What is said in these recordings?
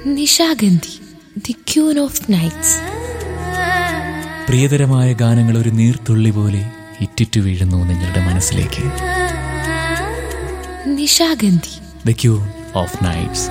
Nishagandhi the queen of nights പ്രിയതരമായ ഗാനങ്ങൾ ഒരു നീർത്തുള്ളി പോലെ ഇറ്റിറ്റു വീഴുന്നു നിങ്ങളുടെ മനസ്സിലേക്ക് Nishagandhi the queen of nights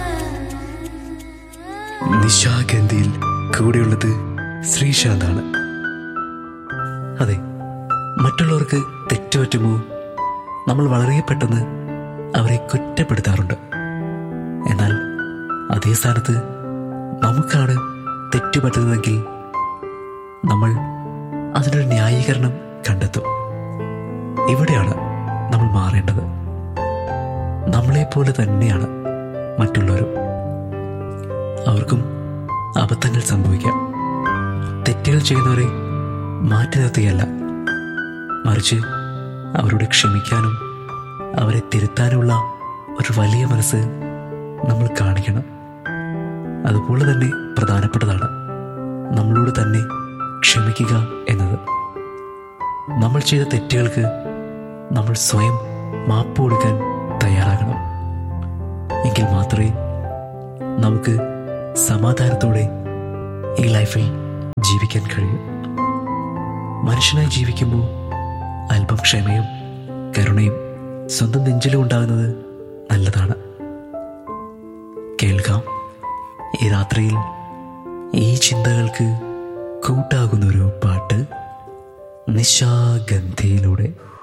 നിശാഗന്ധിയിൽ കൂടെയുള്ളത് ശ്രീശാന്താണ് അതെ മറ്റുള്ളവർക്ക് തെറ്റുപറ്റുമോ നമ്മൾ വളരെ പെട്ടെന്ന് അവരെ കുറ്റപ്പെടുത്താറുണ്ട് എന്നാൽ അതേ സ്ഥാനത്ത് നമുക്കാണ് തെറ്റുപറ്റുന്നതെങ്കിൽ നമ്മൾ അതിനൊരു ന്യായീകരണം കണ്ടെത്തും ഇവിടെയാണ് നമ്മൾ മാറേണ്ടത് നമ്മളെപ്പോലെ തന്നെയാണ് മറ്റുള്ളവരും അവർക്കും അബദ്ധങ്ങൾ സംഭവിക്കാം തെറ്റുകൾ ചെയ്യുന്നവരെ മാറ്റി നിർത്തുകയല്ല മറിച്ച് അവരോട് ക്ഷമിക്കാനും അവരെ തിരുത്താനുമുള്ള ഒരു വലിയ മനസ്സ് നമ്മൾ കാണിക്കണം അതുപോലെ തന്നെ പ്രധാനപ്പെട്ടതാണ് നമ്മളോട് തന്നെ ക്ഷമിക്കുക എന്നത് നമ്മൾ ചെയ്ത തെറ്റുകൾക്ക് നമ്മൾ സ്വയം മാപ്പ് കൊടുക്കാൻ തയ്യാറാകണം എങ്കിൽ മാത്രമേ നമുക്ക് സമാധാനത്തോടെ ഈ ലൈഫിൽ ജീവിക്കാൻ കഴിയും മനുഷ്യനായി ജീവിക്കുമ്പോൾ അല്പം ക്ഷമയും കരുണയും സ്വന്തം നെഞ്ചിലും ഉണ്ടാകുന്നത് നല്ലതാണ് കേൾക്കാം ഈ രാത്രിയിൽ ഈ ചിന്തകൾക്ക് കൂട്ടാകുന്നൊരു പാട്ട് നിശാഗന്ധിയിലൂടെ